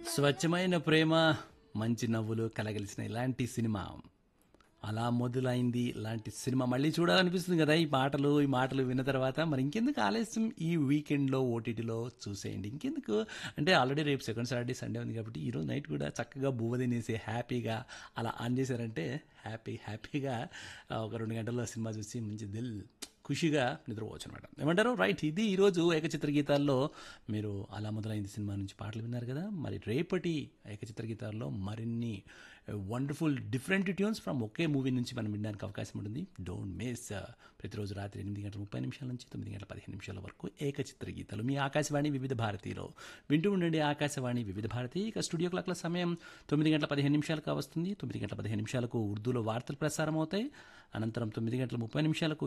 స్వచ్ఛమైన ప్రేమ మంచి నవ్వులు కలగలిసిన ఇలాంటి సినిమా అలా మొదలైంది ఇలాంటి సినిమా మళ్ళీ చూడాలనిపిస్తుంది కదా ఈ పాటలు ఈ మాటలు విన్న తర్వాత మరి ఇంకెందుకు ఆలస్యం ఈ వీకెండ్లో ఓటీటీలో చూసేయండి ఇంకెందుకు అంటే ఆల్రెడీ రేపు సెకండ్ సాటర్డే సండే ఉంది కాబట్టి ఈరోజు నైట్ కూడా చక్కగా బువ్వ తినేసి హ్యాపీగా అలా ఆన్ చేశారంటే హ్యాపీ హ్యాపీగా ఆ, ఒక రెండు గంటల్లో సినిమా చూసి మంచి దిల్ ఖుషిగా నిద్రపోవచ్చు అనమాట ఏమంటారు రైట్ ఇది ఈరోజు ఏకచిత్ర గీతాల్లో మీరు అలా మొదలైంది సినిమా నుంచి పాటలు విన్నారు కదా మరి రేపటి ఏకచిత్ర గీతాల్లో మరిన్ని వండర్ఫుల్ డిఫరెంట్ ట్యూన్స్ ఫ్రమ్ ఒకే మూవీ నుంచి మనం వినడానికి అవకాశం ఉంటుంది డోంట్ మిస్ ప్రతిరోజు రాత్రి ఎనిమిది గంటల ముప్పై నిమిషాల నుంచి తొమ్మిది గంటల పదిహేను నిమిషాల వరకు ఏకచిత్ర గీతాలు మీ ఆకాశవాణి వివిధ భారతిలో వింటూ ఉండండి ఆకాశవాణి వివిధ భారతి ఇక స్టూడియో క్లాక్ల సమయం తొమ్మిది గంటల పదిహేను నిమిషాలకు వస్తుంది తొమ్మిది గంటల పదిహేను నిమిషాలకు ఉర్దూలో వార్తలు ప్రసారం అవుతాయి అనంతరం తొమ్మిది గంటల ముప్పై నిమిషాలకు